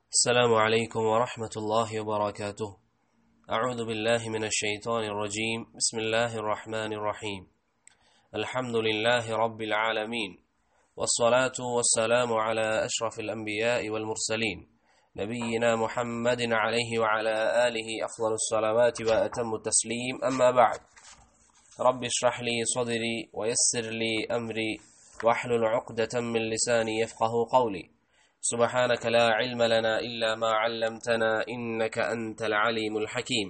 السلام عليكم ورحمة الله وبركاته أعوذ بالله من الشيطان الرجيم بسم الله الرحمن الرحيم الحمد لله رب العالمين والصلاة والسلام على أشرف الأنبياء والمرسلين نبينا محمد عليه وعلى آله أفضل الصلوات وأتم التسليم أما بعد رب اشرح لي صدري ويسر لي أمري واحلل عقدة من لساني يفقه قولي سبحانك لا علم لنا إلا ما علمتنا إنك أنت العليم الحكيم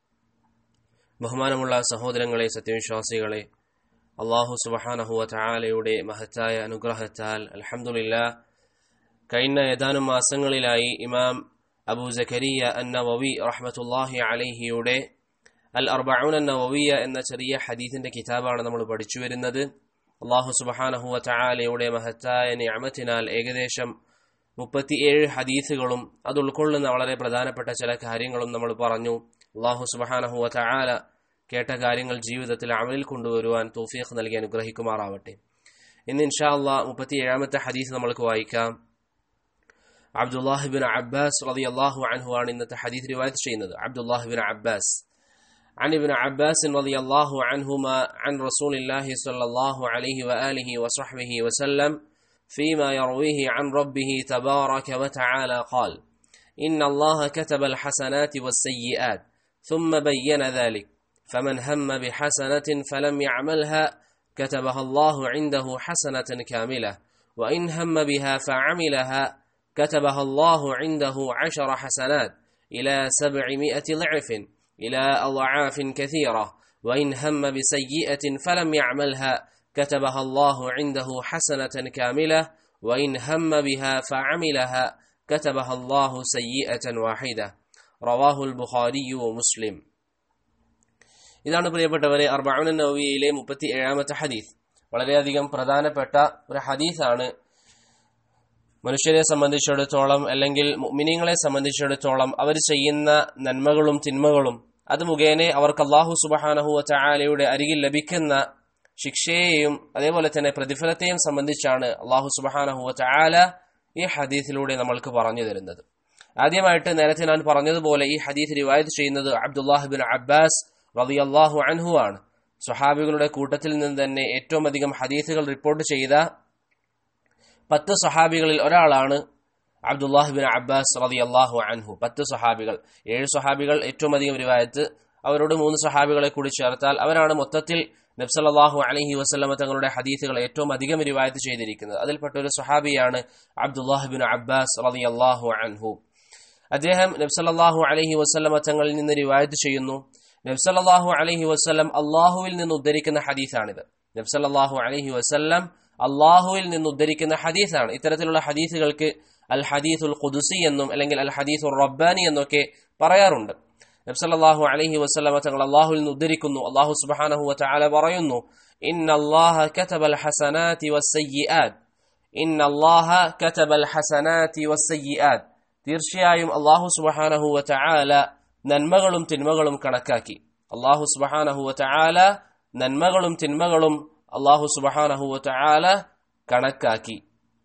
ബഹുമാനമുള്ള സഹോദരങ്ങളെ സത്യവിശ്വാസികളെ അള്ളാഹു സുബഹാനഹുവ ചായാലയുടെ മഹത്തായ അനുഗ്രഹത്താൽ അൽഹംദുലില്ല കഴിഞ്ഞ ഏതാനും മാസങ്ങളിലായി ഇമാം അബൂ ജക്കരിയ അന്നവവി റഹ്മത്തുല്ലാഹി അലൈഹിയുടെ അൽ അർബഊൻ അന്നവവിയ എന്ന ചെറിയ ഹദീസിന്റെ കിതാബാണ് നമ്മൾ പഠിച്ചു വരുന്നത് അള്ളാഹു സുബഹാനഹുവ ചായാലയുടെ മഹത്തായ നിയമത്തിനാൽ ഏകദേശം മുപ്പത്തിയേഴ് ഹദീസുകളും അത് ഉൾക്കൊള്ളുന്ന വളരെ പ്രധാനപ്പെട്ട ചില കാര്യങ്ങളും നമ്മൾ പറഞ്ഞു അള്ളാഹു സുബഹാനഹുവ ചായാല കേട്ട കാര്യങ്ങൾ ജീവിതത്തിൽ അമലിൽ കൊണ്ടുവരുവാൻ തൗഫീഖ് നൽകി അനുഗ്രഹിക്കുമാറാവട്ടെ ഇന്ന് ഇൻഷാ അള്ളാഹ് മുപ്പത്തിയേഴാമത്തെ ഹദീസ് നമ്മൾക്ക് വായിക്കാം അബ്ദുല്ലാഹിബിൻ അബ്ബാസ് റതി അള്ളാഹു അൻഹു ആണ് ഇന്നത്തെ ഹദീസ് റിവായത്ത് ചെയ്യുന്നത് അബ്ദുല്ലാഹിബിൻ അബ്ബാസ് عن ابن عباس رضي الله عنهما عن رسول الله صلى الله عليه وآله وصحبه وسلم فيما يرويه عن ربه تبارك وتعالى قال إن الله كتب الحسنات والسيئات ثم بين ذلك فمن هم بحسنة فلم يعملها كتبها الله عنده حسنة كاملة وإن هم بها فعملها كتبها الله عنده عشر حسنات إلى سبعمائة ضعف إلى أضعاف كثيرة وإن هم بسيئة فلم يعملها كتبها الله عنده حسنة كاملة وإن هم بها فعملها كتبها الله سيئة واحدة رواه البخاري ومسلم ഇതാണ് പ്രിയപ്പെട്ടവരെ അർബാഉൻ നവവിയയിലെ മുപ്പത്തി ഏഴാമത്തെ ഹദീസ് വളരെയധികം പ്രധാനപ്പെട്ട ഒരു ഹദീസാണ് മനുഷ്യരെ സംബന്ധിച്ചിടത്തോളം അല്ലെങ്കിൽ മിനിങ്ങളെ സംബന്ധിച്ചിടത്തോളം അവർ ചെയ്യുന്ന നന്മകളും തിന്മകളും അത് മുഖേന അവർക്ക് അള്ളാഹു സുബഹാനഹുവ ചായാലയുടെ അരികിൽ ലഭിക്കുന്ന ശിക്ഷയെയും അതേപോലെ തന്നെ പ്രതിഫലത്തെയും സംബന്ധിച്ചാണ് അള്ളാഹു സുബഹാനഹുവ ചായാല ഈ ഹദീസിലൂടെ നമ്മൾക്ക് പറഞ്ഞു തരുന്നത് ആദ്യമായിട്ട് നേരത്തെ ഞാൻ പറഞ്ഞതുപോലെ ഈ ഹദീസ് റിവായത്ത് ചെയ്യുന്നത് അബ്ദുല്ലാഹിബിൻ അബ്ബാസ് റതി അള്ളാഹു അൻഹു ആണ് സ്വഹാബികളുടെ കൂട്ടത്തിൽ നിന്ന് തന്നെ ഏറ്റവും അധികം ഹദീസുകൾ റിപ്പോർട്ട് ചെയ്ത പത്ത് സഹാബികളിൽ ഒരാളാണ് അബ്ദുല്ലാഹിബിൻ അബ്ബാസ് റതി അള്ളാഹു അൻഹു പത്ത് സഹാബികൾ ഏഴ് സഹാബികൾ ഏറ്റവും അധികം റിവായത്ത് അവരോട് മൂന്ന് സഹാബികളെ കൂടി ചേർത്താൽ അവരാണ് മൊത്തത്തിൽ നബ്സല്ലാഹു അലഹി വസ്ലമ തങ്ങളുടെ ഹദീസുകൾ ഏറ്റവും അധികം റിവായത്ത് ചെയ്തിരിക്കുന്നത് അതിൽപ്പെട്ട ഒരു സഹാബിയാണ് അബ്ദുല്ലാഹിബിൻ അബ്ബാസ് റതി അള്ളാഹു അൻഹു അദ്ദേഹം നബ്സല്ലാഹു അലഹി വസ്ലമ തങ്ങളിൽ നിന്ന് റിവായത്ത് ചെയ്യുന്നു നബ്സല്ലാഹു അലഹി വസ്ലം അള്ളാഹുവിൽ നിന്ന് ഉദ്ധരിക്കുന്ന ഹദീസാണിത് നബ്സല്ലാഹു അലഹി വസ്ലം അള്ളാഹുവിൽ നിന്ന് ഉദ്ധരിക്കുന്ന ഹദീസാണ് ഇത്തരത്തിലുള്ള ഹദീസുകൾക്ക് അൽ ഹദീസുൽ ഖുദുസി എന്നും അല്ലെങ്കിൽ അൽ ഹദീസുൽ റബ്ബാനി എന്നൊക്കെ പറയാറുണ്ട് നബ്സല്ലാഹു അലഹി വസ്ലമ തങ്ങൾ അള്ളാഹുവിൽ നിന്ന് ഉദ്ധരിക്കുന്നു അള്ളാഹു സുബാനഹു വല പറയുന്നു ഇന്നല്ലാഹ കതബൽ ഹസനാതി വസ്സയ്യിആത് ഇന്നല്ലാഹ കതബൽ ഹസനാതി വസ്സയ്യിആത് തീർച്ചയായും അള്ളാഹു സുബഹാനഹു വല നന്മകളും തിന്മകളും കണക്കാക്കി അള്ളാഹു സുബഹാനഹു വല നന്മകളും തിന്മകളും അള്ളാഹു സുബഹാനഹു വല കണക്കാക്കി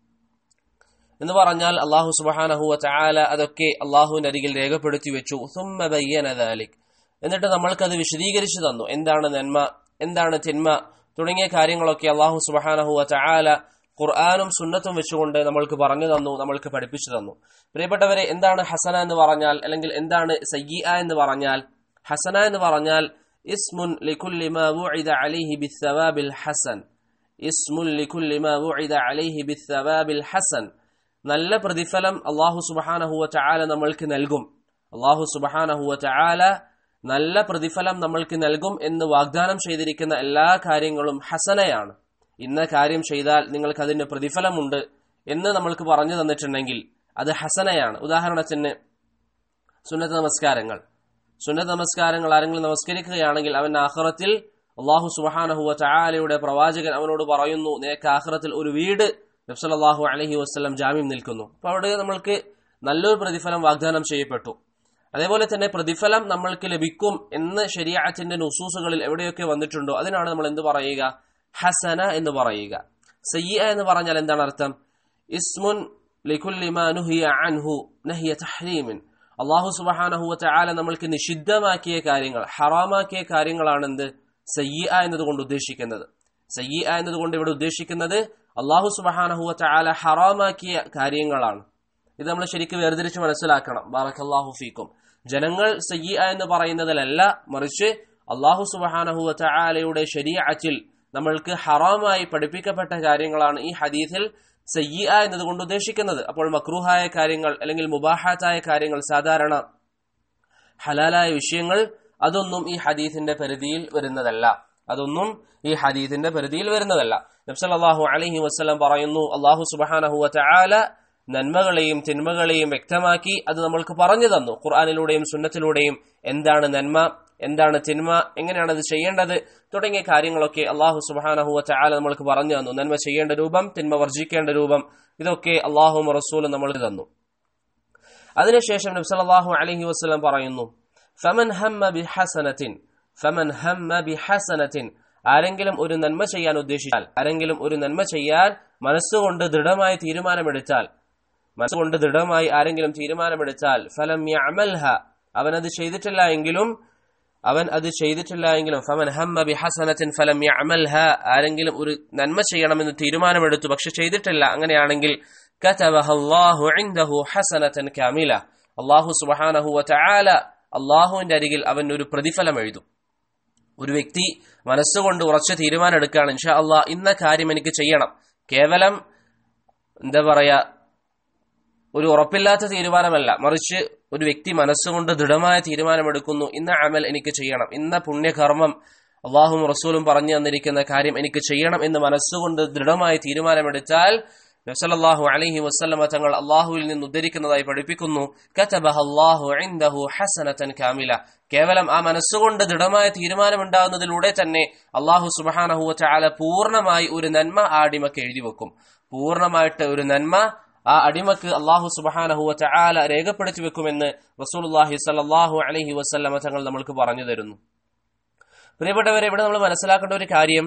എന്ന് പറഞ്ഞാൽ അള്ളാഹു സുബഹാനഹു ചാല അതൊക്കെ അള്ളാഹുവിന്റെ അരികിൽ രേഖപ്പെടുത്തി വെച്ചു സുമ്മബയ്യനദാലിക് എന്നിട്ട് നമ്മൾക്കത് വിശദീകരിച്ചു തന്നു എന്താണ് നന്മ എന്താണ് തിന്മ തുടങ്ങിയ കാര്യങ്ങളൊക്കെ അള്ളാഹു സുബഹാനഹു ചാല ഖുർആാനും സുന്നത്തും വെച്ചുകൊണ്ട് നമ്മൾക്ക് പറഞ്ഞു തന്നു നമ്മൾക്ക് പഠിപ്പിച്ചു തന്നു പ്രിയപ്പെട്ടവരെ എന്താണ് ഹസന എന്ന് പറഞ്ഞാൽ അല്ലെങ്കിൽ എന്താണ് സയ്യ എന്ന് പറഞ്ഞാൽ ഹസന എന്ന് പറഞ്ഞാൽ ഇസ്മുൻ ലികുല്ലി മാ വുഇദ അലൈഹി ബിസ്സവാബിൽ ഹസൻ ഇസ്മുൻ ലികുല്ലി മാ വുഇദ അലൈഹി ബിസ്സവാബിൽ ഹസൻ നല്ല പ്രതിഫലം അള്ളാഹു സുബഹാനഹുവ ചായാല നമ്മൾക്ക് നൽകും അള്ളാഹു സുബഹാനഹുവ ചായാല നല്ല പ്രതിഫലം നമ്മൾക്ക് നൽകും എന്ന് വാഗ്ദാനം ചെയ്തിരിക്കുന്ന എല്ലാ കാര്യങ്ങളും ഹസനയാണ് ഇന്ന കാര്യം ചെയ്താൽ നിങ്ങൾക്ക് അതിന് പ്രതിഫലമുണ്ട് എന്ന് നമ്മൾക്ക് പറഞ്ഞു തന്നിട്ടുണ്ടെങ്കിൽ അത് ഹസനയാണ് ഉദാഹരണത്തിന് സുന്നത്ത് നമസ്കാരങ്ങൾ സുന്നത്ത് നമസ്കാരങ്ങൾ ആരെങ്കിലും നമസ്കരിക്കുകയാണെങ്കിൽ അവൻ ആഹ്റത്തിൽ അള്ളാഹു സുബഹാനഹുവ ചായാലയുടെ പ്രവാചകൻ അവനോട് പറയുന്നു നിനക്ക് ആഹ്റത്തിൽ ഒരു വീട് നബ്സല്ലാഹു അലഹി വസ്ലം ജാമ്യം നിൽക്കുന്നു അപ്പൊ അവിടെ നമ്മൾക്ക് നല്ലൊരു പ്രതിഫലം വാഗ്ദാനം ചെയ്യപ്പെട്ടു അതേപോലെ തന്നെ പ്രതിഫലം നമ്മൾക്ക് ലഭിക്കും എന്ന് ശരിയാറ്റിന്റെ നുസൂസുകളിൽ എവിടെയൊക്കെ വന്നിട്ടുണ്ടോ അതിനാണ് നമ്മൾ എന്ത് പറയുക ഹസന എന്ന് പറയുക സയ്യ എന്ന് പറഞ്ഞാൽ എന്താണ് അർത്ഥം ഇസ്മുൻ لكل ما نهي عنه نهي تحريم അള്ളാഹു സുബഹാനഹുവ ചാല നമ്മൾക്ക് നിഷിദ്ധമാക്കിയ കാര്യങ്ങൾ ഹറാമാക്കിയ കാര്യങ്ങളാണ് എന്ത് സയ്യ എന്നതുകൊണ്ട് ഉദ്ദേശിക്കുന്നത് സയ്യ എന്നതുകൊണ്ട് ഇവിടെ ഉദ്ദേശിക്കുന്നത് അള്ളാഹു സുബഹാനഹുവ ചാല ഹറാമാക്കിയ കാര്യങ്ങളാണ് ഇത് നമ്മൾ ശരിക്കും വേർതിരിച്ച് മനസ്സിലാക്കണം ബാറക്കല്ലാഹു ഫീക്കും ജനങ്ങൾ സയ്യ എന്ന് പറയുന്നതിലല്ല മറിച്ച് അള്ളാഹു സുബഹാനഹുവ ചാലയുടെ ശരീഅത്തിൽ നമ്മൾക്ക് ഹറാമായി പഠിപ്പിക്കപ്പെട്ട കാര്യങ്ങളാണ് ഈ ഹദീസിൽ സയ്യ എന്നതുകൊണ്ട് ഉദ്ദേശിക്കുന്നത് അപ്പോൾ മക്രൂഹായ കാര്യങ്ങൾ അല്ലെങ്കിൽ മുബാഹാത്തായ കാര്യങ്ങൾ സാധാരണ ഹലാലായ വിഷയങ്ങൾ അതൊന്നും ഈ ഹദീസിന്റെ പരിധിയിൽ വരുന്നതല്ല അതൊന്നും ഈ ഹദീസിന്റെ പരിധിയിൽ വരുന്നതല്ല നബ്സല്ലാഹു അലഹി വസ്ലം പറയുന്നു അള്ളാഹു സുബാനഹുവ ചാല നന്മകളെയും തിന്മകളെയും വ്യക്തമാക്കി അത് നമ്മൾക്ക് പറഞ്ഞു തന്നു ഖുർആാനിലൂടെയും സുന്നത്തിലൂടെയും എന്താണ് നന്മ എന്താണ് തിന്മ എങ്ങനെയാണ് അത് ചെയ്യേണ്ടത് തുടങ്ങിയ കാര്യങ്ങളൊക്കെ അള്ളാഹു സുബാനഹുവ ചാല നമ്മൾക്ക് പറഞ്ഞു തന്നു നന്മ ചെയ്യേണ്ട രൂപം തിന്മ വർജിക്കേണ്ട രൂപം ഇതൊക്കെ അള്ളാഹും റസൂലും നമ്മൾക്ക് തന്നു അതിനുശേഷം നബ്സല്ലാഹു അലഹി വസ്ലം പറയുന്നു ഫമൻ ഹമ്മ ബിഹസനത്തിൻ ഫമൻ ഹമ്മ ബിഹസനത്തിൻ ആരെങ്കിലും ഒരു നന്മ ചെയ്യാൻ ഉദ്ദേശിച്ചാൽ ആരെങ്കിലും ഒരു നന്മ ചെയ്യാൻ മനസ്സുകൊണ്ട് ദൃഢമായ തീരുമാനമെടുത്താൽ മനസ്സുകൊണ്ട് ദൃഢമായി ആരെങ്കിലും തീരുമാനമെടുത്താൽ ഫലം യഅമൽഹ അവൻ അത് ചെയ്തിട്ടില്ല എങ്കിലും അവൻ അത് ചെയ്തിട്ടില്ല എങ്കിലും ഫമൻ ഹമ്മ ബിഹസനത്തിൻ ഫലം യഅമൽഹ ആരെങ്കിലും ഒരു നന്മ ചെയ്യണമെന്ന് തീരുമാനമെടുത്തു പക്ഷെ ചെയ്തിട്ടില്ല അങ്ങനെയാണെങ്കിൽ കതബഹല്ലാഹു ഇൻദഹു ഹസനതൻ കാമില അല്ലാഹു സുബ്ഹാനഹു വതആല അള്ളാഹുവിന്റെ അരികിൽ അവൻ ഒരു പ്രതിഫലം എഴുതും ഒരു വ്യക്തി മനസ്സുകൊണ്ട് ഉറച്ച തീരുമാനം എടുക്കുകയാണ് ഇൻഷാ അള്ളാഹ് ഇന്ന കാര്യം എനിക്ക് ചെയ്യണം കേവലം എന്താ പറയാ ഒരു ഉറപ്പില്ലാത്ത തീരുമാനമല്ല മറിച്ച് ഒരു വ്യക്തി മനസ്സുകൊണ്ട് ദൃഢമായ തീരുമാനമെടുക്കുന്നു ഇന്ന അമൽ എനിക്ക് ചെയ്യണം ഇന്ന പുണ്യകർമ്മം അള്ളാഹും റസൂലും പറഞ്ഞു തന്നിരിക്കുന്ന കാര്യം എനിക്ക് ചെയ്യണം എന്ന് മനസ്സുകൊണ്ട് ദൃഢമായ തീരുമാനമെടുത്താൽ നബ്സല്ലാഹു അലൈഹി വസ്ലമ തങ്ങൾ അള്ളാഹുവിൽ നിന്ന് ഉദ്ധരിക്കുന്നതായി പഠിപ്പിക്കുന്നു കതബഹല്ലാഹു ഇൻദഹു ഹസനതൻ കാമില കേവലം ആ മനസ്സുകൊണ്ട് ദൃഢമായ തീരുമാനമുണ്ടാകുന്നതിലൂടെ തന്നെ അള്ളാഹു സുബഹാനഹു ചാല പൂർണ്ണമായി ഒരു നന്മ ആ അടിമക്ക് എഴുതി വെക്കും പൂർണ്ണമായിട്ട് ഒരു നന്മ ആ അടിമക്ക് അള്ളാഹു സുബഹാനഹു ചാല രേഖപ്പെടുത്തി വെക്കുമെന്ന് റസൂലുല്ലാഹി സല്ലാഹു അലൈഹി വസ്ലമ തങ്ങൾ നമ്മൾക്ക് പറഞ്ഞു തരുന്നു പ്രിയപ്പെട്ടവരെ ഇവിടെ നമ്മൾ മനസ്സിലാക്കേണ്ട ഒരു കാര്യം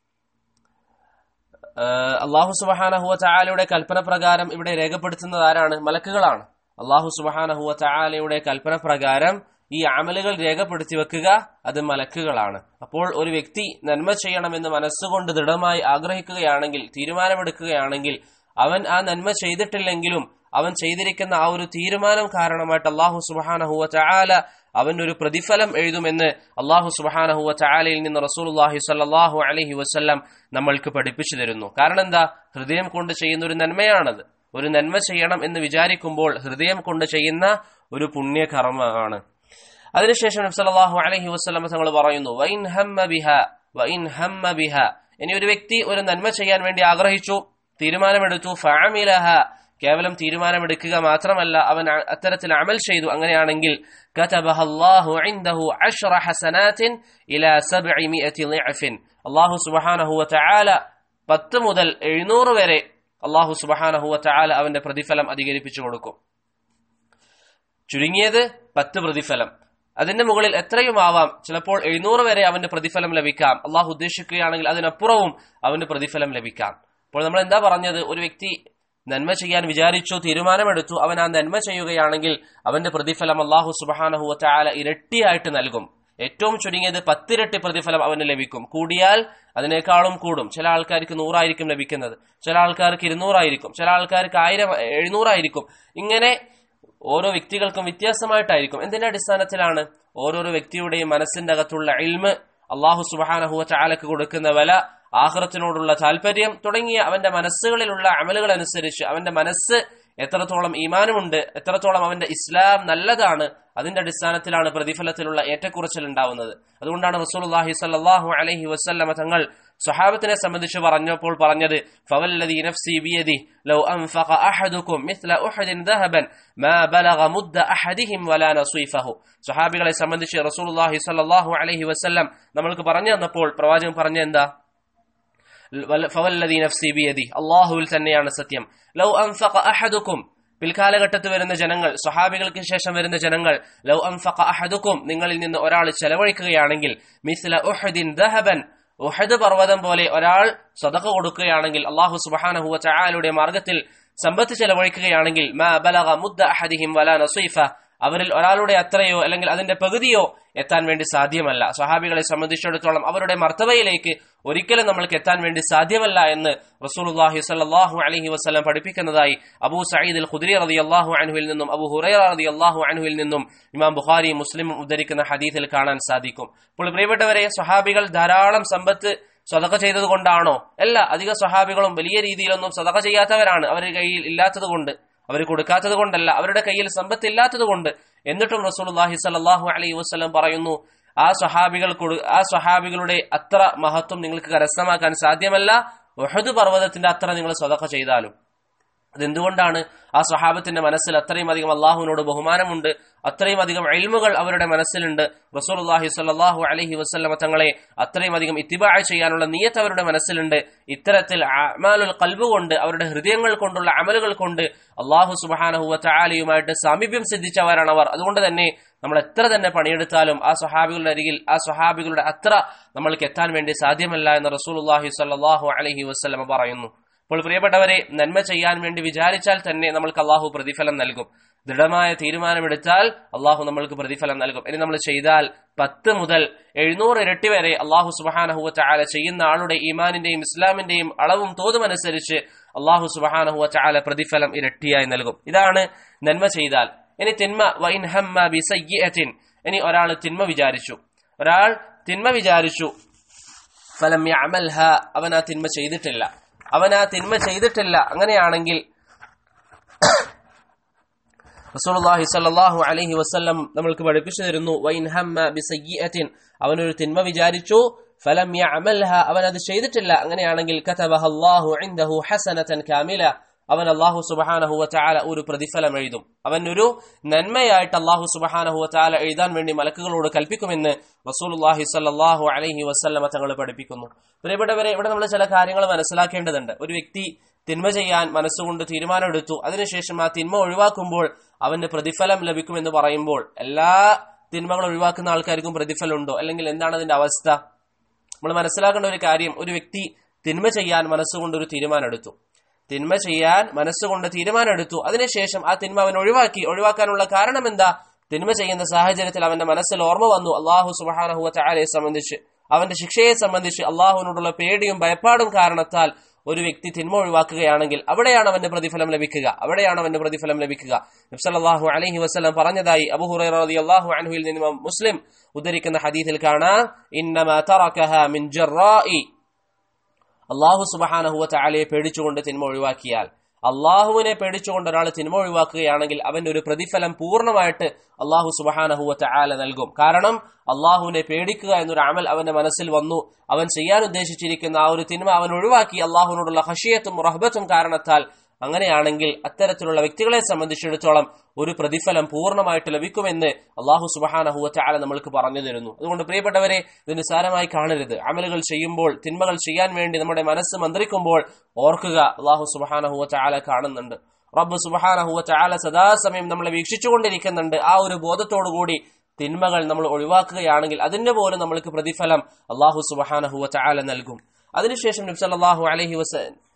അള്ളാഹു സുബഹാനഹുവ ചായാലയുടെ കൽപ്പന പ്രകാരം ഇവിടെ രേഖപ്പെടുത്തുന്നത് ആരാണ് മലക്കുകളാണ് അള്ളാഹു സുബഹാനഹുവ ചായാലയുടെ കൽപ്പന പ്രകാരം ഈ അമലുകൾ രേഖപ്പെടുത്തി വെക്കുക അത് മലക്കുകളാണ് അപ്പോൾ ഒരു വ്യക്തി നന്മ ചെയ്യണമെന്ന് മനസ്സുകൊണ്ട് ദൃഢമായി ആഗ്രഹിക്കുകയാണെങ്കിൽ തീരുമാനമെടുക്കുകയാണെങ്കിൽ അവൻ ആ നന്മ ചെയ്തിട്ടില്ലെങ്കിലും അവൻ ചെയ്തിരിക്കുന്ന ആ ഒരു തീരുമാനം കാരണമായിട്ട് അള്ളാഹു സുബഹാനഹുവ ചായാല അവനൊരു പ്രതിഫലം എഴുതുമെന്ന് അള്ളാഹു സുബഹാനഹുവ ചായാലയിൽ നിന്ന് റസൂലുല്ലാഹി സല്ലാഹു അലഹി വസ്ല്ലാം നമ്മൾക്ക് പഠിപ്പിച്ചു തരുന്നു കാരണം എന്താ ഹൃദയം കൊണ്ട് ചെയ്യുന്ന ഒരു നന്മയാണത് ഒരു നന്മ ചെയ്യണം എന്ന് വിചാരിക്കുമ്പോൾ ഹൃദയം കൊണ്ട് ചെയ്യുന്ന ഒരു പുണ്യകർമ്മമാണ് അതിനുശേഷം നബ്സല്ലാഹു അലഹി വസ്ലം തങ്ങൾ പറയുന്നു വൈൻ ഹമ്മ ബിഹ വൈൻ ഹമ്മ ബിഹ ഇനി ഒരു വ്യക്തി ഒരു നന്മ ചെയ്യാൻ വേണ്ടി ആഗ്രഹിച്ചു തീരുമാനമെടുത്തു ഫാമിലഹ കേവലം തീരുമാനമെടുക്കുക മാത്രമല്ല അവൻ അത്തരത്തിൽ അമൽ ചെയ്തു അങ്ങനെയാണെങ്കിൽ അള്ളാഹു സുബാനഹുവ ചാല പത്ത് മുതൽ എഴുന്നൂറ് വരെ അള്ളാഹു സുബാനഹുവ ചാല അവന്റെ പ്രതിഫലം അധികരിപ്പിച്ചു കൊടുക്കും ചുരുങ്ങിയത് പത്ത് പ്രതിഫലം അതിന്റെ മുകളിൽ എത്രയും ആവാം ചിലപ്പോൾ എഴുന്നൂറ് വരെ അവന്റെ പ്രതിഫലം ലഭിക്കാം അള്ളാഹു ഉദ്ദേശിക്കുകയാണെങ്കിൽ അതിനപ്പുറവും അവന്റെ പ്രതിഫലം ലഭിക്കാം അപ്പോൾ നമ്മൾ എന്താ പറഞ്ഞത് ഒരു വ്യക്തി നന്മ ചെയ്യാൻ വിചാരിച്ചു തീരുമാനമെടുത്തു അവൻ ആ നന്മ ചെയ്യുകയാണെങ്കിൽ അവന്റെ പ്രതിഫലം അള്ളാഹു സുബാനഹുവ ചാല ഇരട്ടിയായിട്ട് നൽകും ഏറ്റവും ചുരുങ്ങിയത് പത്തിരട്ടി പ്രതിഫലം അവന് ലഭിക്കും കൂടിയാൽ അതിനേക്കാളും കൂടും ചില ആൾക്കാർക്ക് നൂറായിരിക്കും ലഭിക്കുന്നത് ചില ആൾക്കാർക്ക് ഇരുന്നൂറായിരിക്കും ചില ആൾക്കാർക്ക് ആയിരം എഴുന്നൂറായിരിക്കും ഇങ്ങനെ ഓരോ വ്യക്തികൾക്കും വ്യത്യാസമായിട്ടായിരിക്കും എന്തിന്റെ അടിസ്ഥാനത്തിലാണ് ഓരോരോ വ്യക്തിയുടെയും മനസ്സിന്റെ അകത്തുള്ള ഇൽമ് അള്ളാഹു സുബാനഹുവ ചാലക്ക് കൊടുക്കുന്ന വില ആഹ്റത്തിനോടുള്ള താല്പര്യം തുടങ്ങിയ അവന്റെ മനസ്സുകളിലുള്ള അമലുകൾ അനുസരിച്ച് അവന്റെ മനസ്സ് എത്രത്തോളം ഈമാനുമുണ്ട് എത്രത്തോളം അവന്റെ ഇസ്ലാം നല്ലതാണ് അതിന്റെ അടിസ്ഥാനത്തിലാണ് പ്രതിഫലത്തിലുള്ള ഏറ്റക്കുറച്ചിൽ ഉണ്ടാവുന്നത് അതുകൊണ്ടാണ് റസൂലുള്ളാഹി സ്വല്ലല്ലാഹു അലൈഹി വസല്ലമ തങ്ങൾ സ്വഹാബത്തിനെ സംബന്ധിച്ച് പറഞ്ഞപ്പോൾ പറഞ്ഞത് ഫവല്ലദി നഫ്സി ബിയദി ലൗ അൻഫഖ അഹദുകും മിസ്ല ഉഹദിൻ ദഹബൻ മാ ബലഗ മുദ്ദ അഹദിഹിം വലാ നസീഫഹു സ്വഹാബികളെ സംബന്ധിച്ച് റസൂലുള്ളാഹി സ്വല്ലല്ലാഹു അലൈഹി വസല്ലം നമ്മൾക്ക് പറഞ്ഞു തന്നപ്പോൾ പ്രവാചകൻ പറഞ്ഞ എന്താ ഫവല്ലദി നഫ്സി ബിയദി അള്ളാഹുവിൽ തന്നെയാണ് സത്യം ലൗ അൻഫഖ അഹദുക്കും പിൽക്കാലഘട്ടത്ത് വരുന്ന ജനങ്ങൾ സ്വഹാബികൾക്ക് ശേഷം വരുന്ന ജനങ്ങൾ ലൗ അൻഫഖ അഹദുക്കും നിങ്ങളിൽ നിന്ന് ഒരാൾ ചെലവഴിക്കുകയാണെങ്കിൽ മിസ്ല ഉഹദിൻ ദഹബൻ ഉഹദ് പർവ്വതം പോലെ ഒരാൾ സദഖ കൊടുക്കുകയാണെങ്കിൽ അള്ളാഹു സുബഹാനഹുവ ചായാലുടെ മാർഗത്തിൽ സമ്പത്ത് ചെലവഴിക്കുകയാണെങ്കിൽ മാ ബലഗ മുദ്ദ അഹദിഹിം വലാ നസീഫ അവരിൽ ഒരാളുടെ അത്രയോ അല്ലെങ്കിൽ അതിന്റെ പകുതിയോ എത്താൻ വേണ്ടി സാധ്യമല്ല സ്വഹാബികളെ സംബന്ധിച്ചിടത്തോളം അവരുടെ മർത്തവയിലേക്ക് ഒരിക്കലും നമ്മൾക്ക് എത്താൻ വേണ്ടി സാധ്യമല്ല എന്ന് റസൂലുള്ളാഹി സ്വല്ലല്ലാഹു അലൈഹി വസല്ലം പഠിപ്പിക്കുന്നതായി അബൂ സഈദ് അൽ ഖുദ്രി റളിയല്ലാഹു അൻഹുവിൽ നിന്നും അബൂ ഹുറൈറ റളിയല്ലാഹു അൻഹുവിൽ നിന്നും ഇമാം ബുഖാരി മുസ്ലിം ഉദ്ധരിക്കുന്ന ഹദീസിൽ കാണാൻ സാധിക്കും അപ്പോൾ പ്രിയപ്പെട്ടവരെ സ്വഹാബികൾ ധാരാളം സമ്പത്ത് സ്വതക ചെയ്തത് കൊണ്ടാണോ അല്ല അധിക സ്വഹാബികളും വലിയ രീതിയിലൊന്നും സ്വതക ചെയ്യാത്തവരാണ് അവരുടെ കയ്യിൽ ഇല്ലാത്തത് കൊണ്ട് അവർ കൊടുക്കാത്തത് കൊണ്ടല്ല അവരുടെ കയ്യിൽ സമ്പത്ത് ഇല്ലാത്തത് കൊണ്ട് എന്നിട്ടും റസൂലുള്ളാഹി സ്വല്ലല്ലാഹു അലൈഹി വസല്ലം പറയുന്നു ആ സ്വഹാബികൾ കൊടു- ആ സ്വഹാബികളുടെ അത്ര മഹത്വം നിങ്ങൾക്ക് കരസ്ഥമാക്കാൻ സാധ്യമല്ല ഉഹദ് പർവ്വതത്തിന്റെ അത്ര നിങ്ങൾ സ്വതക്ക ചെയ്താലും അതെന്തുകൊണ്ടാണ് ആ സ്വഹാബത്തിന്റെ മനസ്സിൽ അത്രയും അധികം അള്ളാഹുവിനോട് ബഹുമാനമുണ്ട് അത്രയും അധികം എൽമുകൾ അവരുടെ മനസ്സിലുണ്ട് റസൂലുള്ളാഹി സ്വല്ലല്ലാഹു അലൈഹി വസല്ലമ തങ്ങളെ അത്രയും അധികം ഇത്തിബാ ചെയ്യാനുള്ള നിയത്ത് അവരുടെ മനസ്സിലുണ്ട് ഇത്തരത്തിൽ അമാലുൽ കൽബ് കൊണ്ട് അവരുടെ ഹൃദയങ്ങൾ കൊണ്ടുള്ള അമലുകൾ കൊണ്ട് അള്ളാഹു സുബ്ഹാനഹു വതആലയുമായിട്ട് സാമീപ്യം സിദ്ധിച്ചവരാണ് അവർ അതുകൊണ്ട് തന്നെ നമ്മൾ എത്ര തന്നെ പണിയെടുത്താലും ആ സ്വഹാബികളുടെ അരികിൽ ആ സ്വഹാബികളുടെ അത്ര നമ്മൾക്ക് എത്താൻ വേണ്ടി സാധ്യമല്ല എന്ന് റസൂലുള്ളാഹി സ്വല്ലല്ലാഹു അലൈഹി വസല്ലമ പറയുന്നു അപ്പോൾ പ്രിയപ്പെട്ടവരെ നന്മ ചെയ്യാൻ വേണ്ടി വിചാരിച്ചാൽ തന്നെ നമ്മൾക്ക് അള്ളാഹു പ്രതിഫലം നൽകും ദൃഢമായ തീരുമാനമെടുത്താൽ അള്ളാഹു നമ്മൾക്ക് പ്രതിഫലം നൽകും ഇനി നമ്മൾ ചെയ്താൽ പത്ത് മുതൽ എഴുന്നൂറ് ഇരട്ടി വരെ അള്ളാഹു സുബഹാനഹുവ ചാല ചെയ്യുന്ന ആളുടെ ഈമാനിന്റെയും ഇസ്ലാമിന്റെയും അളവും തോതും അനുസരിച്ച് അള്ളാഹു സുബഹാനഹുവ ചാല പ്രതിഫലം ഇരട്ടിയായി നൽകും ഇതാണ് നന്മ ചെയ്താൽ ഇനി തിന്മ വൈൻ ഹമ്മ ബി സയ്യിഅത്തിൻ ഇനി ഒരാൾ തിന്മ വിചാരിച്ചു ഒരാൾ തിന്മ വിചാരിച്ചു ഫലം യഅമൽഹ അവൻ ആ തിന്മ ചെയ്തിട്ടില്ല അവൻ ആ തിന്മ ചെയ്തിട്ടില്ല അങ്ങനെയാണെങ്കിൽ റസൂലുള്ളാഹി സ്വല്ലല്ലാഹു അലൈഹി വസല്ലം നമ്മൾക്ക് പഠിപ്പിച്ചു തരുന്നു വൈൻ ഹമ്മ ബിസയ്യിഅത്തിൻ അവനൊരു തിന്മ വിചാരിച്ചു ഫലം യഅമൽഹ അവൻ അത് ചെയ്തിട്ടില്ല അങ്ങനെയാണെങ്കിൽ കതബഹ അല്ലാഹു ഇൻദഹു ഹസനതൻ കാമില അവൻ അള്ളാഹു സുബഹാനഹു വതആല ഒരു പ്രതിഫലം എഴുതും അവൻ ഒരു നന്മയായിട്ട് അള്ളാഹു സുബഹാനഹു വതആല എഴുതാൻ വേണ്ടി മലക്കുകളോട് കൽപ്പിക്കുമെന്ന് റസൂലുള്ളാഹി സ്വല്ലല്ലാഹു അലൈഹി വസല്ലമ തങ്ങൾ പഠിപ്പിക്കുന്നു പ്രിയപ്പെട്ടവരെ ഇവിടെ നമ്മൾ ചില കാര്യങ്ങൾ മനസ്സിലാക്കേണ്ടതുണ്ട് ഒരു വ്യക്തി തിന്മ ചെയ്യാൻ മനസ്സുകൊണ്ട് തീരുമാനമെടുത്തു അതിനുശേഷം ആ തിന്മ ഒഴിവാക്കുമ്പോൾ അവന് പ്രതിഫലം ലഭിക്കുമെന്ന് പറയുമ്പോൾ എല്ലാ തിന്മകൾ ഒഴിവാക്കുന്ന ആൾക്കാർക്കും പ്രതിഫലം ഉണ്ടോ അല്ലെങ്കിൽ എന്താണ് അതിന്റെ അവസ്ഥ നമ്മൾ മനസ്സിലാക്കേണ്ട ഒരു കാര്യം ഒരു വ്യക്തി തിന്മ ചെയ്യാൻ മനസ്സുകൊണ്ട് ഒരു തീരുമാനമെടുത്തു തിന്മ ചെയ്യാൻ മനസ്സുകൊണ്ട് തീരുമാനമെടുത്തു അതിനുശേഷം ആ തിന്മ അവൻ ഒഴിവാക്കി ഒഴിവാക്കാനുള്ള കാരണം എന്താ തിന്മ ചെയ്യുന്ന സാഹചര്യത്തിൽ അവന്റെ മനസ്സിൽ ഓർമ്മ വന്നു അള്ളാഹു സുബാനഹുവ ചാലയെ സംബന്ധിച്ച് അവന്റെ ശിക്ഷയെ സംബന്ധിച്ച് അള്ളാഹുവിനോടുള്ള പേടിയും ഭയപ്പാടും കാരണത്താൽ ഒരു വ്യക്തി തിന്മ ഒഴിവാക്കുകയാണെങ്കിൽ അവിടെയാണ് അവന്റെ പ്രതിഫലം ലഭിക്കുക അവിടെയാണ് അവന്റെ പ്രതിഫലം ലഭിക്കുക നബ്സല്ലാഹു അലൈഹി വസ്ലം പറഞ്ഞതായി അബു ഹുറൈറ റളിയല്ലാഹു അൻഹുവിൽ നിന്ന് മുസ്ലിം ഉദ്ധരിക്കുന്ന ഹദീസിൽ കാണാം ഇന്നമാ തറകഹ മിൻ ജറാഇ അള്ളാഹു സുബഹാനഹുവ ചാലയെ പേടിച്ചുകൊണ്ട് തിന്മ ഒഴിവാക്കിയാൽ അള്ളാഹുവിനെ പേടിച്ചുകൊണ്ട് ഒരാൾ തിന്മ ഒഴിവാക്കുകയാണെങ്കിൽ അവന്റെ ഒരു പ്രതിഫലം പൂർണ്ണമായിട്ട് അള്ളാഹു സുബഹാനഹുവ ചാല നൽകും കാരണം അള്ളാഹുവിനെ പേടിക്കുക എന്നൊരു അമൽ അവന്റെ മനസ്സിൽ വന്നു അവൻ ചെയ്യാൻ ഉദ്ദേശിച്ചിരിക്കുന്ന ആ ഒരു തിന്മ അവൻ ഒഴിവാക്കി അള്ളാഹുവിനോടുള്ള ഹഷിയത്തും റഹബത്തും കാരണത്താൽ അങ്ങനെയാണെങ്കിൽ അത്തരത്തിലുള്ള വ്യക്തികളെ സംബന്ധിച്ചിടത്തോളം ഒരു പ്രതിഫലം പൂർണ്ണമായിട്ട് ലഭിക്കുമെന്ന് അള്ളാഹു സുബഹാനഹുവ ചാല നമ്മൾക്ക് പറഞ്ഞു തരുന്നു അതുകൊണ്ട് പ്രിയപ്പെട്ടവരെ ഇത് നിസ്സാരമായി കാണരുത് അമലുകൾ ചെയ്യുമ്പോൾ തിന്മകൾ ചെയ്യാൻ വേണ്ടി നമ്മുടെ മനസ്സ് മന്ത്രിക്കുമ്പോൾ ഓർക്കുക അള്ളാഹു സുബഹാനഹുവ ചാല കാണുന്നുണ്ട് റബ്ബ് സുബഹാനഹുവ ചാല സദാസമയം നമ്മളെ വീക്ഷിച്ചുകൊണ്ടിരിക്കുന്നുണ്ട് ആ ഒരു ബോധത്തോടുകൂടി തിന്മകൾ നമ്മൾ ഒഴിവാക്കുകയാണെങ്കിൽ അതിന്റെ പോലും നമ്മൾക്ക് പ്രതിഫലം അള്ളാഹു സുബഹാനഹുവ ചാല നൽകും അതിനുശേഷം നബ്സല്ലാഹു അലഹി വസ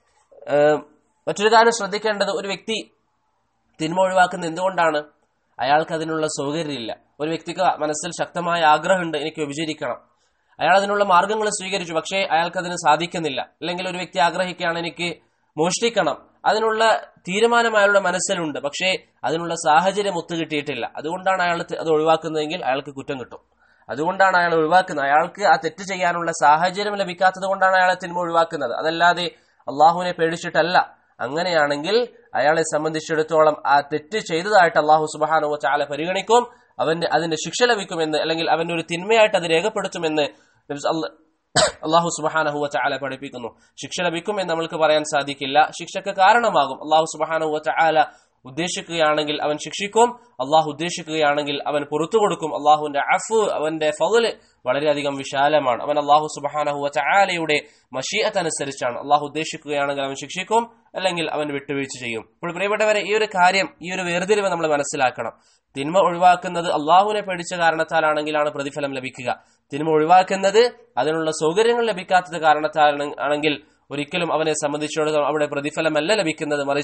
മറ്റൊരു കാര്യം ശ്രദ്ധിക്കേണ്ടത് ഒരു വ്യക്തി തിന്മ ഒഴിവാക്കുന്നത് എന്തുകൊണ്ടാണ് അയാൾക്ക് അതിനുള്ള സൗകര്യമില്ല ഒരു വ്യക്തിക്ക് മനസ്സിൽ ശക്തമായ ആഗ്രഹമുണ്ട് എനിക്ക് വ്യഭിചരിക്കണം അയാൾ അതിനുള്ള മാർഗങ്ങൾ സ്വീകരിച്ചു പക്ഷേ അയാൾക്ക് അതിന് സാധിക്കുന്നില്ല അല്ലെങ്കിൽ ഒരു വ്യക്തി ആഗ്രഹിക്കുകയാണ് എനിക്ക് മോഷ്ടിക്കണം അതിനുള്ള തീരുമാനം അയാളുടെ മനസ്സിലുണ്ട് പക്ഷേ അതിനുള്ള സാഹചര്യം ഒത്തുകിട്ടിയിട്ടില്ല അതുകൊണ്ടാണ് അയാൾ അത് ഒഴിവാക്കുന്നതെങ്കിൽ അയാൾക്ക് കുറ്റം കിട്ടും അതുകൊണ്ടാണ് അയാൾ ഒഴിവാക്കുന്നത് അയാൾക്ക് ആ തെറ്റ് ചെയ്യാനുള്ള സാഹചര്യം ലഭിക്കാത്തത് കൊണ്ടാണ് അയാളെ തിന്മ ഒഴിവാക്കുന്നത് അതല്ലാതെ അള്ളാഹുവിനെ പേടിച്ചിട്ടല്ല അങ്ങനെയാണെങ്കിൽ അയാളെ സംബന്ധിച്ചിടത്തോളം ആ തെറ്റ് ചെയ്തതായിട്ട് അള്ളാഹു സുബാനുവ ചാല പരിഗണിക്കും അവന്റെ അതിന്റെ ശിക്ഷ ലഭിക്കുമെന്ന് അല്ലെങ്കിൽ അവന്റെ ഒരു തിന്മയായിട്ട് അത് രേഖപ്പെടുത്തുമെന്ന് അള്ളാഹു സുബാനഹുവ ചാല പഠിപ്പിക്കുന്നു ശിക്ഷ ലഭിക്കുമെന്ന് നമ്മൾക്ക് പറയാൻ സാധിക്കില്ല ശിക്ഷക്ക് കാരണമാകും അള്ളാഹു സുബാനഹുവ ചാല ഉദ്ദേശിക്കുകയാണെങ്കിൽ അവൻ ശിക്ഷിക്കും അള്ളാഹു ഉദ്ദേശിക്കുകയാണെങ്കിൽ അവൻ പുറത്തു കൊടുക്കും അള്ളാഹുവിന്റെ അഫ് അവന്റെ ഫൗല് വളരെയധികം വിശാലമാണ് അവൻ അള്ളാഹു സുബാനഹുവ ചാലയുടെ മഷീയത്തനുസരിച്ചാണ് അള്ളാഹു ഉദ്ദേശിക്കുകയാണെങ്കിൽ അവൻ ശിക്ഷിക്കും അല്ലെങ്കിൽ അവൻ വിട്ടുവീഴ്ച ചെയ്യും ഇപ്പോൾ പ്രിയപ്പെട്ടവരെ ഈ ഒരു കാര്യം ഈ ഒരു വേർതിരിവ് നമ്മൾ മനസ്സിലാക്കണം തിന്മ ഒഴിവാക്കുന്നത് അള്ളാഹുവിനെ പേടിച്ച കാരണത്താലാണെങ്കിലാണ് പ്രതിഫലം ലഭിക്കുക തിന്മ ഒഴിവാക്കുന്നത് അതിനുള്ള സൗകര്യങ്ങൾ ലഭിക്കാത്തത് കാരണത്താൽ ആണെങ്കിൽ ഒരിക്കലും അവനെ സംബന്ധിച്ചിടത്തോളം അവിടെ പ്രതിഫലമല്ല ലഭിക്കുന്നത് മറിച്ച്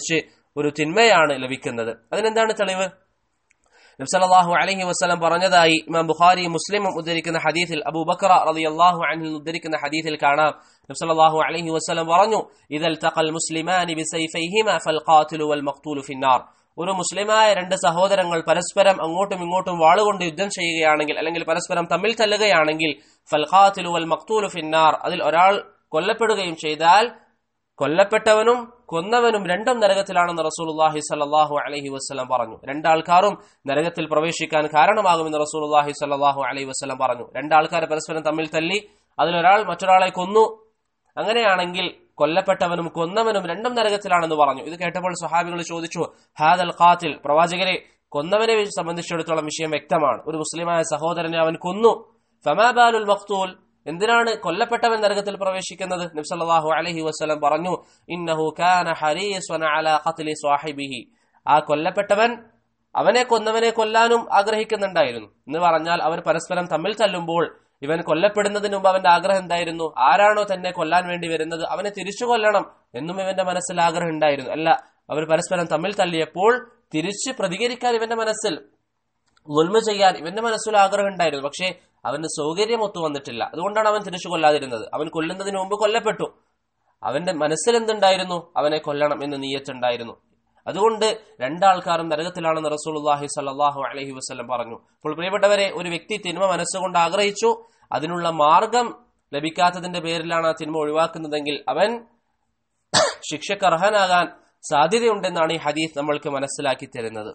ഒരു തിന്മയാണ് ലഭിക്കുന്നത് അതിനെന്താണ് തെളിവ് നബ്സല്ലാഹു അലഹി വസ്ലം പറഞ്ഞതായി ഇമാം ബുഖാരി മുസ്ലിമും ഉദ്ധരിക്കുന്ന ഹദീസിൽ അബൂബക്കറ റളിയല്ലാഹു അൻഹു ഉദ്ധരിക്കുന്ന ഹദീസിൽ കാണാം നബ്സല്ലാഹു അലഹി വസ്ലം പറഞ്ഞു ഇദൽ തഖൽ മുസ്ലിമാനി ബിസൈഫൈഹിമ ഫൽ ഖാതിലു വൽ മഖ്തൂലു ഫിന്നാർ ഒരു മുസ്ലിമായ രണ്ട് സഹോദരങ്ങൾ പരസ്പരം അങ്ങോട്ടും ഇങ്ങോട്ടും വാളുകൊണ്ട് യുദ്ധം ചെയ്യുകയാണെങ്കിൽ അല്ലെങ്കിൽ പരസ്പരം തമ്മിൽ തല്ലുകയാണെങ്കിൽ ഫൽ ഖാതിലു വൽ മഖ്തൂലു ഫിന്നാർ അതിൽ ഒരാൾ കൊല്ലപ്പെടുകയും ചെയ്താൽ കൊല്ലപ്പെട്ടവനും കൊന്നവനും രണ്ടും നരകത്തിലാണെന്ന് റസൂലുള്ളാഹി സ്വല്ലല്ലാഹു അലൈഹി വസല്ലം പറഞ്ഞു രണ്ടാൾക്കാരും നരകത്തിൽ പ്രവേശിക്കാൻ കാരണമാകുമെന്ന് റസൂലുള്ളാഹി സ്വല്ലല്ലാഹു അലൈഹി വസല്ലം പറഞ്ഞു രണ്ടാൾക്കാർ പരസ്പരം തമ്മിൽ തല്ലി അതിലൊരാൾ മറ്റൊരാളെ കൊന്നു അങ്ങനെയാണെങ്കിൽ കൊല്ലപ്പെട്ടവനും കൊന്നവനും രണ്ടും നരകത്തിലാണെന്ന് പറഞ്ഞു ഇത് കേട്ടപ്പോൾ സ്വഹാബികൾ ചോദിച്ചു ഹാദൽ ഖാത്തിൽ പ്രവാചകരെ കൊന്നവനെ സംബന്ധിച്ചിടത്തോളം വിഷയം വ്യക്തമാണ് ഒരു മുസ്ലിമായ സഹോദരനെ അവൻ കൊന്നു ഫമാബാലുൽ മഖ്തൂൽ എന്തിനാണ് കൊല്ലപ്പെട്ടവൻ നരകത്തിൽ പ്രവേശിക്കുന്നത് നബ്സല്ലാഹു അലഹി വസ്ലം പറഞ്ഞു ഇന്നഹു കാന ഹരീസ്വന അല ഖത്ലി സ്വാഹിബിഹി ആ കൊല്ലപ്പെട്ടവൻ അവനെ കൊന്നവനെ കൊല്ലാനും ആഗ്രഹിക്കുന്നുണ്ടായിരുന്നു എന്ന് പറഞ്ഞാൽ അവർ പരസ്പരം തമ്മിൽ തല്ലുമ്പോൾ ഇവൻ കൊല്ലപ്പെടുന്നതിന് മുമ്പ് അവന്റെ ആഗ്രഹം എന്തായിരുന്നു ആരാണോ തന്നെ കൊല്ലാൻ വേണ്ടി വരുന്നത് അവനെ തിരിച്ചു കൊല്ലണം എന്നും ഇവന്റെ മനസ്സിൽ ആഗ്രഹം ഉണ്ടായിരുന്നു അല്ല അവർ പരസ്പരം തമ്മിൽ തല്ലിയപ്പോൾ തിരിച്ച് പ്രതികരിക്കാൻ ഇവന്റെ മനസ്സിൽ ഉൽമ ചെയ്യാൻ ഇവന്റെ മനസ്സിൽ ആഗ്രഹം ഉണ്ടായിരുന്നു പക്ഷേ അവന് സൗകര്യം ഒത്തു വന്നിട്ടില്ല അതുകൊണ്ടാണ് അവൻ തിരിച്ചു കൊല്ലാതിരുന്നത് അവൻ കൊല്ലുന്നതിന് മുമ്പ് കൊല്ലപ്പെട്ടു അവന്റെ മനസ്സിൽ എന്തുണ്ടായിരുന്നു അവനെ കൊല്ലണം എന്ന് നീയത്തുണ്ടായിരുന്നു അതുകൊണ്ട് രണ്ടാൾക്കാരും നരകത്തിലാണെന്ന് റസൂലുള്ളാഹി സല്ലല്ലാഹു അലൈഹി വസല്ലം പറഞ്ഞു അപ്പോൾ പ്രിയപ്പെട്ടവരെ ഒരു വ്യക്തി തിന്മ മനസ്സുകൊണ്ട് ആഗ്രഹിച്ചു അതിനുള്ള മാർഗം ലഭിക്കാത്തതിന്റെ പേരിലാണ് ആ തിന്മ ഒഴിവാക്കുന്നതെങ്കിൽ അവൻ ശിക്ഷക്ക് അർഹനാകാൻ സാധ്യതയുണ്ടെന്നാണ് ഈ ഹദീസ് നമ്മൾക്ക് മനസ്സിലാക്കി തരുന്നത്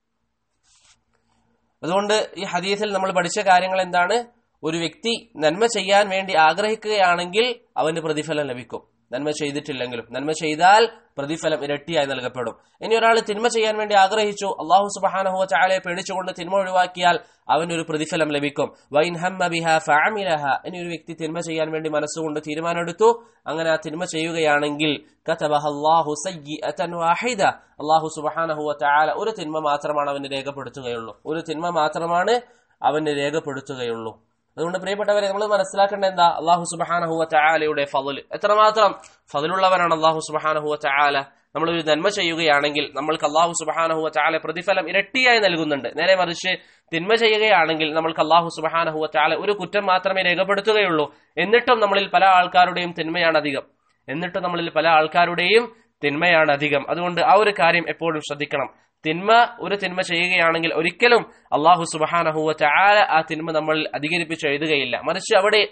അതുകൊണ്ട് ഈ ഹദീസിൽ നമ്മൾ പഠിച്ച കാര്യങ്ങൾ എന്താണ് ഒരു വ്യക്തി നന്മ ചെയ്യാൻ വേണ്ടി ആഗ്രഹിക്കുകയാണെങ്കിൽ അവന് പ്രതിഫലം ലഭിക്കും നന്മ ചെയ്തിട്ടില്ലെങ്കിലും നന്മ ചെയ്താൽ പ്രതിഫലം ഇരട്ടിയായി നൽകപ്പെടും ഇനി ഒരാൾ തിന്മ ചെയ്യാൻ വേണ്ടി ആഗ്രഹിച്ചു അള്ളാഹു സുബാനഹുവ ചാലയെ പേടിച്ചുകൊണ്ട് തിന്മ ഒഴിവാക്കിയാൽ അവനൊരു പ്രതിഫലം ലഭിക്കും വൈൻ ഹമ്മ ബിഹ ഫഅമിലഹ ഇനി ഒരു വ്യക്തി തിന്മ ചെയ്യാൻ വേണ്ടി മനസ്സുകൊണ്ട് തീരുമാനമെടുത്തു അങ്ങനെ ആ തിന്മ ചെയ്യുകയാണെങ്കിൽ അള്ളാഹു വാഹിദ അള്ളാഹു സുബാനഹുവ ചാല ഒരു തിന്മ മാത്രമാണ് അവന് രേഖപ്പെടുത്തുകയുള്ളൂ ഒരു തിന്മ മാത്രമാണ് അവന് രേഖപ്പെടുത്തുകയുള്ളൂ അതുകൊണ്ട് പ്രിയപ്പെട്ടവരെ നമ്മൾ മനസ്സിലാക്കേണ്ട എന്താ അള്ളാഹു സുബാനഹുവ ചായാലയുടെ ഫضല് എത്രമാത്രം ഫضലുള്ളവനാണ് അള്ളാഹു സുബാനഹുവ ചായാല നമ്മൾ ഒരു നന്മ ചെയ്യുകയാണെങ്കിൽ നമ്മൾക്ക് അള്ളാഹു സുബാനഹുവ ചാല പ്രതിഫലം ഇരട്ടിയായി നൽകുന്നുണ്ട് നേരെ മറിച്ച് തിന്മ ചെയ്യുകയാണെങ്കിൽ നമ്മൾക്ക് അള്ളാഹു സുബാനഹുവ ചാല ഒരു കുറ്റം മാത്രമേ രേഖപ്പെടുത്തുകയുള്ളൂ എന്നിട്ടും നമ്മളിൽ പല ആൾക്കാരുടെയും തിന്മയാണ് അധികം എന്നിട്ടും നമ്മളിൽ പല ആൾക്കാരുടെയും തിന്മയാണ് അധികം അതുകൊണ്ട് ആ ഒരു കാര്യം എപ്പോഴും ശ്രദ്ധിക്കണം തിന്മ ഒരു തിന്മ ചെയ്യുകയാണെങ്കിൽ ഒരിക്കലും അള്ളാഹു സുബാനഹുവ ചാല ആ തിന്മ നമ്മൾ അധികരിപ്പിച്ച് എഴുതുകയില്ല മറിച്ച് അവിടെ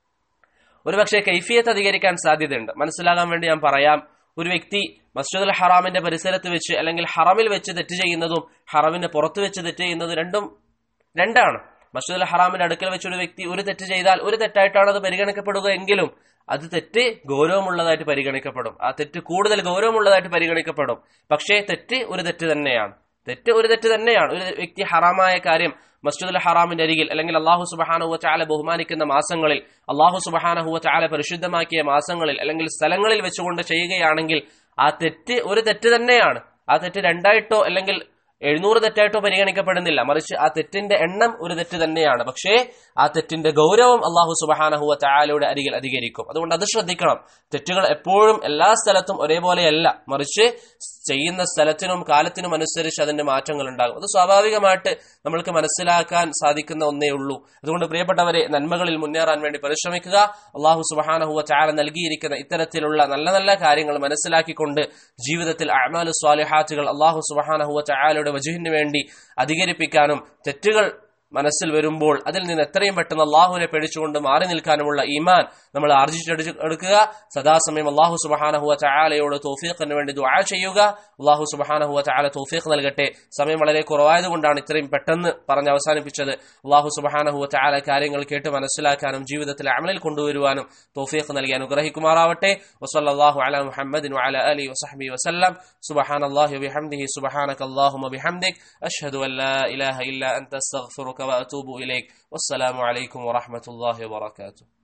ഒരുപക്ഷെ കൈഫിയത്ത് അധികരിക്കാൻ സാധ്യതയുണ്ട് മനസ്സിലാകാൻ വേണ്ടി ഞാൻ പറയാം ഒരു വ്യക്തി മസ്ജിദുൽ ഹറാമിന്റെ പരിസരത്ത് വെച്ച് അല്ലെങ്കിൽ ഹറമിൽ വെച്ച് തെറ്റ് ചെയ്യുന്നതും ഹറമിന്റെ പുറത്ത് വെച്ച് തെറ്റ് ചെയ്യുന്നതും രണ്ടും രണ്ടാണ് മസ്ജിദുൽ ഹറാമിന്റെ അടുക്കൽ വെച്ച് ഒരു വ്യക്തി ഒരു തെറ്റ് ചെയ്താൽ ഒരു തെറ്റായിട്ടാണ് അത് പരിഗണിക്കപ്പെടുക എങ്കിലും അത് തെറ്റ് ഗൗരവമുള്ളതായിട്ട് പരിഗണിക്കപ്പെടും ആ തെറ്റ് കൂടുതൽ ഗൗരവമുള്ളതായിട്ട് പരിഗണിക്കപ്പെടും പക്ഷേ തെറ്റ് ഒരു തെറ്റ് തന്നെയാണ് തെറ്റ് ഒരു തെറ്റ് തന്നെയാണ് ഒരു വ്യക്തി ഹറാമായ കാര്യം മസ്ജിദുൽ ഹറാമിന്റെ അരികിൽ അല്ലെങ്കിൽ അള്ളാഹു സുബഹാനുഹുവ ചാല ബഹുമാനിക്കുന്ന മാസങ്ങളിൽ അള്ളാഹു സുബഹാനഹുവ ചാല പരിശുദ്ധമാക്കിയ മാസങ്ങളിൽ അല്ലെങ്കിൽ സ്ഥലങ്ങളിൽ വെച്ചുകൊണ്ട് ചെയ്യുകയാണെങ്കിൽ ആ തെറ്റ് ഒരു തെറ്റ് തന്നെയാണ് ആ തെറ്റ് രണ്ടായിട്ടോ അല്ലെങ്കിൽ എഴുന്നൂറ് തെറ്റായിട്ടോ പരിഗണിക്കപ്പെടുന്നില്ല മറിച്ച് ആ തെറ്റിന്റെ എണ്ണം ഒരു തെറ്റ് തന്നെയാണ് പക്ഷേ ആ തെറ്റിന്റെ ഗൗരവം അള്ളാഹു സുബഹാനഹുവ ചായാലയുടെ അരികിൽ അധികരിക്കും അതുകൊണ്ട് അത് ശ്രദ്ധിക്കണം തെറ്റുകൾ എപ്പോഴും എല്ലാ സ്ഥലത്തും ഒരേപോലെയല്ല മറിച്ച് ചെയ്യുന്ന സ്ഥലത്തിനും കാലത്തിനും അനുസരിച്ച് അതിന്റെ മാറ്റങ്ങൾ ഉണ്ടാകും അത് സ്വാഭാവികമായിട്ട് നമ്മൾക്ക് മനസ്സിലാക്കാൻ സാധിക്കുന്ന ഒന്നേ ഉള്ളൂ അതുകൊണ്ട് പ്രിയപ്പെട്ടവരെ നന്മകളിൽ മുന്നേറാൻ വേണ്ടി പരിശ്രമിക്കുക അള്ളാഹു സുബഹാനഹുവ ചാല നൽകിയിരിക്കുന്ന ഇത്തരത്തിലുള്ള നല്ല നല്ല കാര്യങ്ങൾ മനസ്സിലാക്കിക്കൊണ്ട് ജീവിതത്തിൽ അമാലു സ്വാലിഹാറ്റുകൾ അള്ളാഹു സുബഹാനഹുവ ചായാലയുടെ വജുഹിന് വേണ്ടി അധികരിപ്പിക്കാനും തെറ്റുകൾ മനസ്സിൽ വരുമ്പോൾ അതിൽ നിന്ന് എത്രയും പെട്ടെന്ന് അള്ളാഹുവിനെ പേടിച്ചുകൊണ്ട് മാറി നിൽക്കാനുമുള്ള ഈമാൻ നമ്മൾ ആർജിച്ചെടുക്കുക സദാസമയം അള്ളാഹു സുബഹാനഹുവ ചായാലയോട് തോഫീഖിന് വേണ്ടി ദുആ ചെയ്യുക അള്ളാഹു സുബഹാനഹുവ ചായാല തോഫീഖ് നൽകട്ടെ സമയം വളരെ കുറവായതുകൊണ്ടാണ് ഇത്രയും പെട്ടെന്ന് പറഞ്ഞ് അവസാനിപ്പിച്ചത് അള്ളാഹു സുബഹാനഹുവ ചായാല കാര്യങ്ങൾ കേട്ട് മനസ്സിലാക്കാനും ജീവിതത്തിൽ അമലിൽ കൊണ്ടുവരുവാനും തോഫീഖ് നൽകി അനുഗ്രഹിക്കുമാറാവട്ടെ വസല്ലാഹു അല മുഹമ്മദിൻ വഅല അലി വസഹബി വസല്ലം സുബഹാൻ അള്ളാഹു ബിഹംദിഹി സുബഹാനക അല്ലാഹുമ്മ ബിഹംദിക് അഷ്ഹദു അൻ ലാ ഇലാഹ ഇല്ല അൻത അസ്തഗ്ഫിറുക وأتوب إليك والسلام عليكم ورحمة الله وبركاته